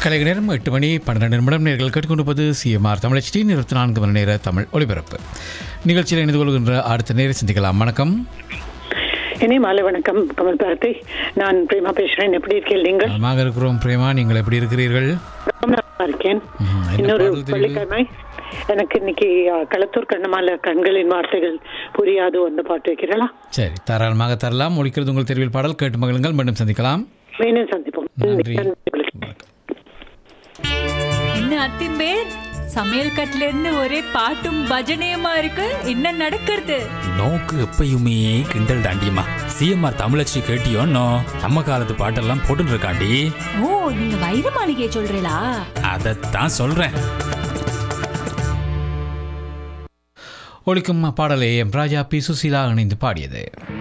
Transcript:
கலை நேரம் எட்டு மணி பன்னிரெண்டு நிமிடம் நேர்கள் கேட்டுக்கொண்டிருப்பது சிஎம்ஆர் தமிழ் டி இருபத்தி நான்கு மணி நேர தமிழ் ஒளிபரப்பு நிகழ்ச்சியில் இணைந்து கொள்கின்ற அடுத்த நேர சிந்திக்கலாம் வணக்கம் இனி மாலை வணக்கம் கமல் பாரதி நான் பிரேமா பேசுறேன் எப்படி இருக்கீங்க நீங்கள் நலமாக இருக்கிறோம் பிரேமா நீங்கள் எப்படி இருக்கிறீர்கள் ரொம்ப நல்லா இருக்கேன் ம், என்ன இன்னொரு பாடல் தெரிவு? வெள்ளிக்கிழமை எனக்கு இன்னைக்கு அஹ், களத்தூர் கண்ணமால கண்களின் வார்த்தைகள் புரியாது அந்த பாட்டு வைக்கிறீங்களா சரி தாராளமாக தரலாம் ஒழிக்கிறது உங்கள் தெருவில் பாடல் கேட்டு மகிழுங்கள் மீண்டும் சந்திக்கலாம் மீண்டும் சந்திப்போம் நன்றி. நன்றி. என்ன அத்திம்பேர் சமையல் கட்டுல இருந்து ஒரே பாட்டும் பஜனையுமா இருக்கு என்ன நடக்கிறது நோக்கு எப்பயுமே கிண்டல் தாண்டியம்மா சிஎம்ஆர் தமிழச்சி கேட்டியோன்னோ நம்ம காலத்து பாட்டெல்லாம் போட்டுட்டு இருக்காண்டி ஓ நீங்க வைர மாளிகையை சொல்றீங்களா அதைத்தான் சொல்றேன் ஒழிக்கும் பாடலை எம் ராஜா பி சுசீலா இணைந்து பாடியது